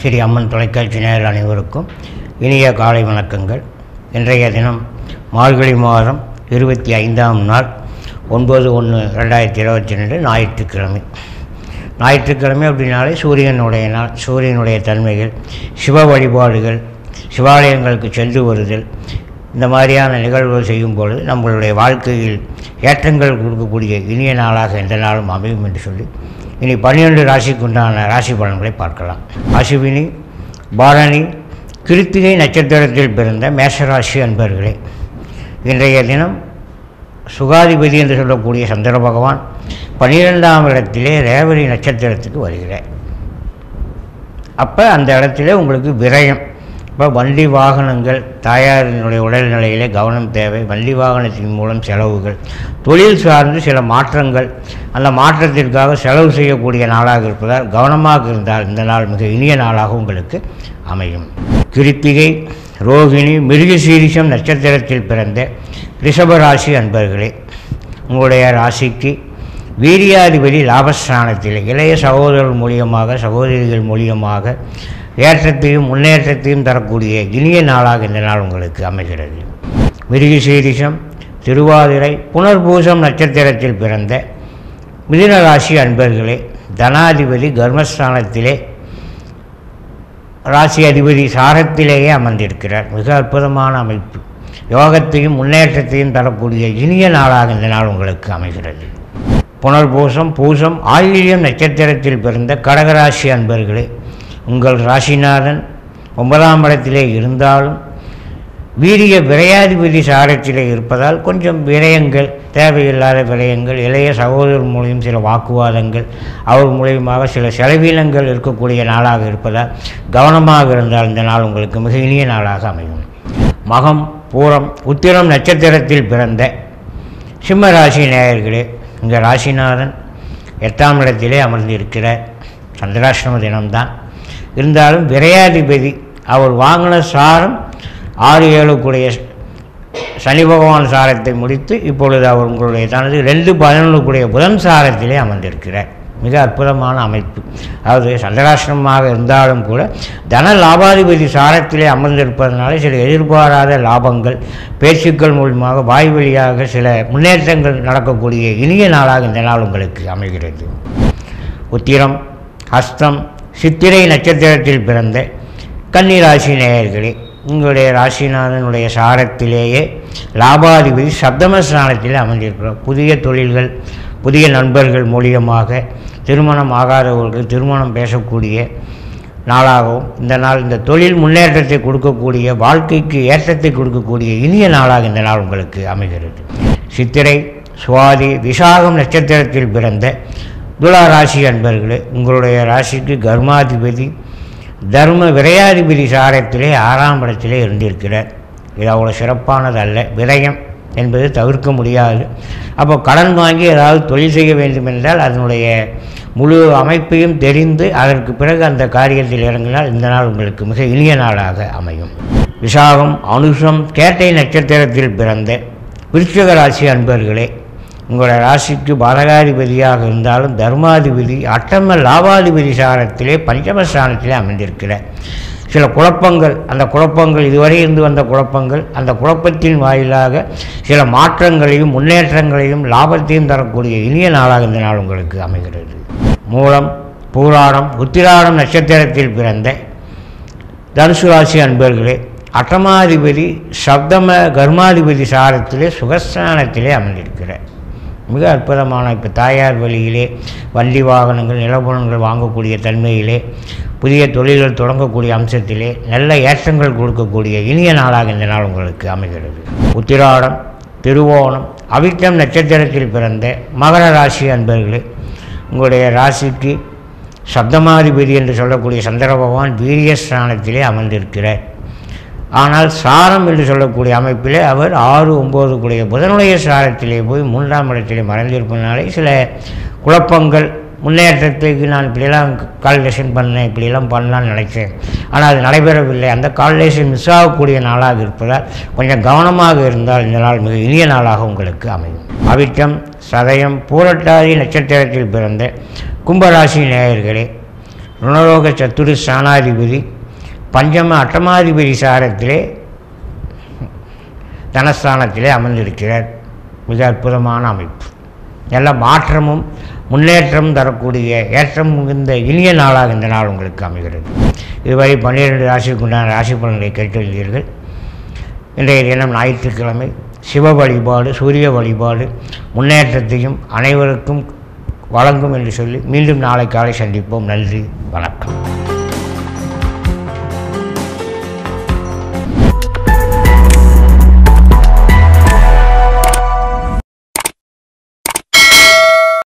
ஸ்ரீ அம்மன் தொலைக்காட்சி நேயர் அனைவருக்கும் இனிய காலை வணக்கங்கள் இன்றைய தினம் மார்கழி மாதம் இருபத்தி ஐந்தாம் நாள் ஒன்பது ஒன்று ரெண்டாயிரத்தி இருபத்தி ரெண்டு ஞாயிற்றுக்கிழமை ஞாயிற்றுக்கிழமை அப்படின்னாலே சூரியனுடைய நாள் சூரியனுடைய தன்மைகள் சிவ வழிபாடுகள் சிவாலயங்களுக்கு சென்று வருதல் இந்த மாதிரியான நிகழ்வுகள் செய்யும் பொழுது நம்மளுடைய வாழ்க்கையில் ஏற்றங்கள் கொடுக்கக்கூடிய இனிய நாளாக எந்த நாளும் அமையும் என்று சொல்லி இனி பன்னிரண்டு ராசிக்குண்டான ராசி பலன்களை பார்க்கலாம் அசுவினி பாரணி கிருத்திகை நட்சத்திரத்தில் பிறந்த மேஷராசி அன்பர்களே இன்றைய தினம் சுகாதிபதி என்று சொல்லக்கூடிய சந்திர பகவான் பன்னிரெண்டாம் இடத்திலே ரேவதி நட்சத்திரத்துக்கு வருகிறார் அப்போ அந்த இடத்துல உங்களுக்கு விரயம் இப்போ வண்டி வாகனங்கள் தாயாரினுடைய உடல்நிலையிலே கவனம் தேவை வண்டி வாகனத்தின் மூலம் செலவுகள் தொழில் சார்ந்து சில மாற்றங்கள் அந்த மாற்றத்திற்காக செலவு செய்யக்கூடிய நாளாக இருப்பதால் கவனமாக இருந்தால் இந்த நாள் மிக இனிய நாளாக உங்களுக்கு அமையும் கிருத்திகை ரோகிணி மிருகசீரிஷம் நட்சத்திரத்தில் பிறந்த ரிஷபராசி அன்பர்களே உங்களுடைய ராசிக்கு வீரியாதிபதி லாபஸ்தானத்தில் இளைய சகோதரர்கள் மூலியமாக சகோதரிகள் மூலியமாக ஏற்றத்தையும் முன்னேற்றத்தையும் தரக்கூடிய இனிய நாளாக இந்த நாள் உங்களுக்கு அமைகிறது மிருகசீரிஷம் திருவாதிரை புனர்பூசம் நட்சத்திரத்தில் பிறந்த மிதுன ராசி அன்பர்களே தனாதிபதி கர்மஸ்தானத்திலே ராசி அதிபதி சாரத்திலேயே அமர்ந்திருக்கிறார் மிக அற்புதமான அமைப்பு யோகத்தையும் முன்னேற்றத்தையும் தரக்கூடிய இனிய நாளாக இந்த நாள் உங்களுக்கு அமைகிறது புனர்பூசம் பூசம் ஆயில்யம் நட்சத்திரத்தில் பிறந்த கடகராசி அன்பர்களே உங்கள் ராசிநாதன் ஒன்பதாம் இடத்திலே இருந்தாலும் வீரிய விரையாதிபதி சாரத்திலே இருப்பதால் கொஞ்சம் விரயங்கள் தேவையில்லாத விரயங்கள் இளைய சகோதரர் மூலியம் சில வாக்குவாதங்கள் அவர் மூலியமாக சில செலவீனங்கள் இருக்கக்கூடிய நாளாக இருப்பதால் கவனமாக இருந்தால் இந்த நாள் உங்களுக்கு மிக இனிய நாளாக அமையும் மகம் பூரம் உத்திரம் நட்சத்திரத்தில் பிறந்த சிம்ம ராசி நேயர்களே இங்கே ராசிநாதன் எட்டாம் இடத்திலே அமர்ந்திருக்கிறார் சந்திராஷ்டம தினம்தான் இருந்தாலும் விரையாதிபதி அவர் வாங்கின சாரம் ஆறு ஏழுக்குடைய சனி பகவான் சாரத்தை முடித்து இப்பொழுது அவர் உங்களுடைய தனது ரெண்டு பதினொன்றுக்குடைய புதன் சாரத்திலே அமர்ந்திருக்கிறார் மிக அற்புதமான அமைப்பு அதாவது சந்திராசிரமமாக இருந்தாலும் கூட தன லாபாதிபதி சாரத்திலே அமர்ந்திருப்பதனால சில எதிர்பாராத லாபங்கள் பேச்சுக்கள் மூலமாக வாய் வழியாக சில முன்னேற்றங்கள் நடக்கக்கூடிய இனிய நாளாக இந்த நாள் உங்களுக்கு அமைகிறது உத்திரம் ஹஸ்தம் சித்திரை நட்சத்திரத்தில் பிறந்த கன்னிராசி நேயர்களே உங்களுடைய ராசிநாதனுடைய சாரத்திலேயே லாபாதிபதி சப்தமஸ்தானத்தில் அமைந்திருக்கிறோம் புதிய தொழில்கள் புதிய நண்பர்கள் மூலியமாக திருமணம் ஆகாதவர்கள் திருமணம் பேசக்கூடிய நாளாகவும் இந்த நாள் இந்த தொழில் முன்னேற்றத்தை கொடுக்கக்கூடிய வாழ்க்கைக்கு ஏற்றத்தை கொடுக்கக்கூடிய இனிய நாளாக இந்த நாள் உங்களுக்கு அமைகிறது சித்திரை சுவாதி விசாகம் நட்சத்திரத்தில் பிறந்த துலா ராசி அன்பர்களே உங்களுடைய ராசிக்கு கர்மாதிபதி தர்ம விரையாதிபதி சாரத்திலே ஆறாம் இடத்திலே இருந்திருக்கிறார் இது அவ்வளோ சிறப்பானது அல்ல விரயம் என்பது தவிர்க்க முடியாது அப்போ கடன் வாங்கி ஏதாவது தொழில் செய்ய வேண்டும் என்றால் அதனுடைய முழு அமைப்பையும் தெரிந்து அதற்கு பிறகு அந்த காரியத்தில் இறங்கினால் இந்த நாள் உங்களுக்கு மிக இனிய நாளாக அமையும் விசாகம் அனுஷம் கேட்டை நட்சத்திரத்தில் பிறந்த விருச்சிக ராசி அன்பர்களே உங்களோட ராசிக்கு பாதகாதிபதியாக இருந்தாலும் தர்மாதிபதி அட்டம லாபாதிபதி சாரத்திலே பஞ்சமஸ்தானத்திலே அமைந்திருக்கிறார் சில குழப்பங்கள் அந்த குழப்பங்கள் இதுவரை இருந்து வந்த குழப்பங்கள் அந்த குழப்பத்தின் வாயிலாக சில மாற்றங்களையும் முன்னேற்றங்களையும் லாபத்தையும் தரக்கூடிய இனிய நாளாக இந்த நாள் உங்களுக்கு அமைகிறது மூலம் பூராடம் உத்திராடம் நட்சத்திரத்தில் பிறந்த தனுசு ராசி அன்பர்களே அட்டமாதிபதி சப்தம கர்மாதிபதி சாரத்திலே சுகஸ்தானத்திலே அமர்ந்திருக்கிறார் மிக அற்புதமான இப்போ தாயார் வழியிலே வண்டி வாகனங்கள் நிலபுணங்கள் வாங்கக்கூடிய தன்மையிலே புதிய தொழில்கள் தொடங்கக்கூடிய அம்சத்திலே நல்ல ஏற்றங்கள் கொடுக்கக்கூடிய இனிய நாளாக இந்த நாள் உங்களுக்கு அமைகிறது உத்திராடம் திருவோணம் அவிட்டம் நட்சத்திரத்தில் பிறந்த மகர ராசி அன்பர்களே உங்களுடைய ராசிக்கு சப்தமாதிபதி என்று சொல்லக்கூடிய சந்திர பகவான் வீரியஸ்தானத்திலே அமர்ந்திருக்கிறார் ஆனால் சாரம் என்று சொல்லக்கூடிய அமைப்பிலே அவர் ஆறு ஒம்பது கூடிய புதனுடைய சாரத்திலே போய் மூன்றாம் இடத்திலே மறைந்திருப்பதனாலே சில குழப்பங்கள் முன்னேற்றத்துக்கு நான் இப்படியெல்லாம் கால்குலேஷன் பண்ணேன் இப்படியெல்லாம் பண்ணலான்னு நினைச்சேன் ஆனால் அது நடைபெறவில்லை அந்த கால்குலேஷன் மிஸ் ஆகக்கூடிய நாளாக இருப்பதால் கொஞ்சம் கவனமாக இருந்தால் இந்த நாள் மிக இனிய நாளாக உங்களுக்கு அமையும் அவிட்டம் சதயம் பூரட்டாதி நட்சத்திரத்தில் பிறந்த கும்பராசி நேயர்களே ருணரோக சத்துரு ஸ்தானாதிபதி பஞ்சம அட்டமாதிபதி சாரத்திலே தனஸ்தானத்திலே அமர்ந்திருக்கிறார் மிக அற்புதமான அமைப்பு நல்ல மாற்றமும் முன்னேற்றமும் தரக்கூடிய ஏற்றம் மிகுந்த இனிய நாளாக இந்த நாள் உங்களுக்கு அமைகிறது இதுவரை பன்னிரெண்டு ராசிக்குண்டான ராசி பலன்களை கேட்டறிந்தீர்கள் இன்றைய தினம் ஞாயிற்றுக்கிழமை சிவ வழிபாடு சூரிய வழிபாடு முன்னேற்றத்தையும் அனைவருக்கும் வழங்கும் என்று சொல்லி மீண்டும் நாளை காலை சந்திப்போம் நன்றி வணக்கம்